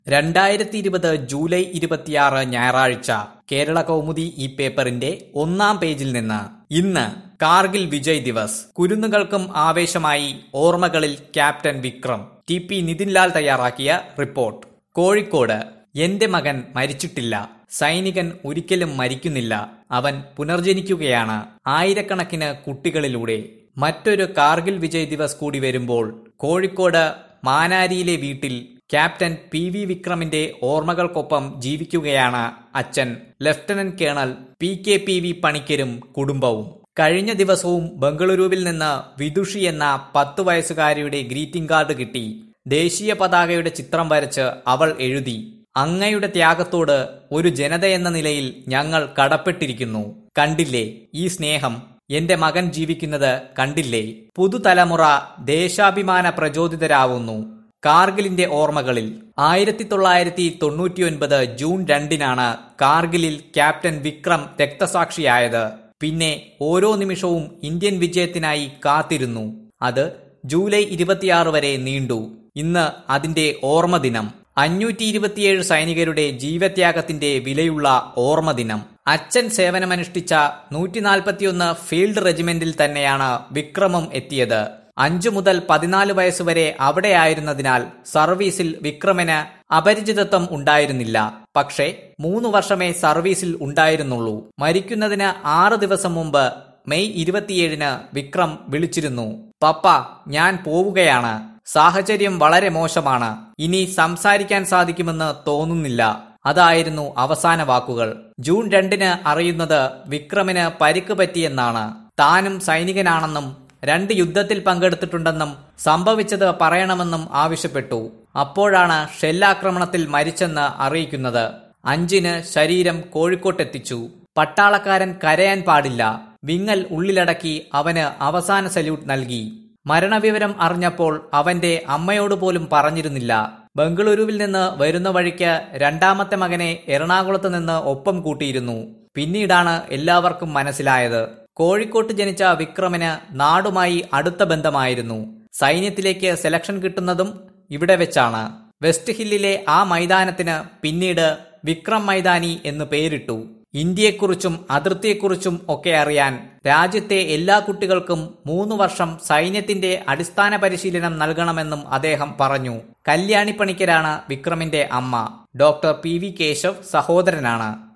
രണ്ടായിരത്തി ഇരുപത് ജൂലൈ ഇരുപത്തിയാറ് ഞായറാഴ്ച കേരള കൗമുദി ഈ പേപ്പറിന്റെ ഒന്നാം പേജിൽ നിന്ന് ഇന്ന് കാർഗിൽ വിജയ് ദിവസ് കുരുന്നുകൾക്കും ആവേശമായി ഓർമ്മകളിൽ captain Vikram T P Nithinlal തയ്യാറാക്കിയ റിപ്പോർട്ട് കോഴിക്കോട് എന്റെ മകൻ മരിച്ചിട്ടില്ല സൈനികൻ ഒരിക്കലും മരിക്കുന്നില്ല അവൻ പുനർജനിക്കുകയാണ് ആയിരക്കണക്കിന് കുട്ടികളിലൂടെ മറ്റൊരു കാർഗിൽ വിജയ് ദിവസ് കൂടി വരുമ്പോൾ കോഴിക്കോട് മാനാരിയിലെ വീട്ടിൽ ക്യാപ്റ്റൻ പി വി വിക്രമിന്റെ ഓർമ്മകൾക്കൊപ്പം ജീവിക്കുകയാണ് അച്ഛൻ lieutenant colonel P K P V പണിക്കരും കുടുംബവും കഴിഞ്ഞ ദിവസവും ബംഗളൂരുവിൽ നിന്ന് വിദുഷി എന്ന പത്തു വയസ്സുകാരിയുടെ ഗ്രീറ്റിംഗ് കാർഡ് കിട്ടി ദേശീയ പതാകയുടെ ചിത്രം വരച്ച് അവൾ എഴുതി അങ്ങയുടെ ത്യാഗത്തോട് ഒരു ജനതയെന്ന നിലയിൽ ഞങ്ങൾ കടപ്പെട്ടിരിക്കുന്നു കണ്ടില്ലേ ഈ സ്നേഹം എന്റെ മകൻ ജീവിക്കുന്നത് കണ്ടില്ലേ പുതുതലമുറ ദേശാഭിമാന പ്രചോദിതരാവുന്നു കാർഗിലിന്റെ ഓർമ്മകളിൽ ആയിരത്തി തൊള്ളായിരത്തി തൊണ്ണൂറ്റിയൊൻപത് ജൂൺ രണ്ടിനാണ് കാർഗിലിൽ ക്യാപ്റ്റൻ വിക്രം രക്തസാക്ഷിയായത് പിന്നെ ഓരോ നിമിഷവും ഇന്ത്യൻ വിജയത്തിനായി കാത്തിരുന്നു അത് ജൂലൈ ഇരുപത്തിയാറ് വരെ നീണ്ടു ഇന്ന് അതിന്റെ ഓർമ്മ ദിനം അഞ്ഞൂറ്റി ഇരുപത്തിയേഴ് സൈനികരുടെ ജീവത്യാഗത്തിന്റെ വിലയുള്ള ഓർമ്മ ദിനം അച്ഛൻ സേവനമനുഷ്ഠിച്ച നൂറ്റി നാൽപ്പത്തിയൊന്ന് ഫീൽഡ് റെജിമെന്റിൽ തന്നെയാണ് വിക്രമും എത്തിയത് അഞ്ചു മുതൽ പതിനാല് വയസ്സുവരെ അവിടെയായിരുന്നതിനാൽ സർവീസിൽ വിക്രമിന് അപരിചിതത്വം ഉണ്ടായിരുന്നില്ല പക്ഷേ മൂന്ന് വർഷമേ സർവീസിൽ ഉണ്ടായിരുന്നുള്ളൂ മരിക്കുന്നതിന് ആറ് ദിവസം മുമ്പ് മെയ് ഇരുപത്തിയേഴിന് വിക്രം വിളിച്ചിരുന്നു പപ്പ ഞാൻ പോവുകയാണ് സാഹചര്യം വളരെ മോശമാണ് ഇനി സംസാരിക്കാൻ സാധിക്കുമെന്ന് തോന്നുന്നില്ല അതായിരുന്നു അവസാന വാക്കുകൾ ജൂൺ രണ്ടിന് അറിയുന്നത് വിക്രമിന് പരിക്ക് പറ്റിയെന്നാണ് താനും സൈനികനാണെന്നും രണ്ട് യുദ്ധത്തിൽ പങ്കെടുത്തിട്ടുണ്ടെന്നും സംഭവിച്ചത് പറയണമെന്നും ആവശ്യപ്പെട്ടു അപ്പോഴാണ് ഷെല്ലാക്രമണത്തിൽ മരിച്ചെന്ന് അറിയിക്കുന്നത് അഞ്ചിന് ശരീരം കോഴിക്കോട്ടെത്തിച്ചു പട്ടാളക്കാരൻ കരയാൻ പാടില്ല വിങ്ങൽ ഉള്ളിലടക്കി അവന് അവസാന സല്യൂട്ട് നൽകി മരണവിവരം അറിഞ്ഞപ്പോൾ അവന്റെ അമ്മയോട് പോലും പറഞ്ഞിരുന്നില്ല ബംഗളൂരുവിൽ നിന്ന് വരുന്ന വഴിക്ക് രണ്ടാമത്തെ മകനെ എറണാകുളത്ത് നിന്ന് ഒപ്പം കൂട്ടിയിരുന്നു പിന്നീടാണ് എല്ലാവർക്കും മനസ്സിലായത് കോഴിക്കോട്ട് ജനിച്ച വിക്രമിന് നാടുമായി അടുത്ത ബന്ധമായിരുന്നു സൈന്യത്തിലേക്ക് സെലക്ഷൻ കിട്ടുന്നതും ഇവിടെ വെച്ചാണ് വെസ്റ്റ് ഹില്ലിലെ ആ മൈതാനത്തിന് പിന്നീട് വിക്രം മൈതാനി എന്ന് പേരിട്ടു ഇന്ത്യയെക്കുറിച്ചും അതിർത്തിയെക്കുറിച്ചും ഒക്കെ അറിയാൻ രാജ്യത്തെ എല്ലാ കുട്ടികൾക്കും മൂന്ന് വർഷം സൈന്യത്തിന്റെ അടിസ്ഥാന പരിശീലനം നൽകണമെന്നും അദ്ദേഹം പറഞ്ഞു കല്യാണി പണിക്കരാണ് വിക്രമിന്റെ അമ്മ ഡോക്ടർ പി വി കേശവ് സഹോദരനാണ്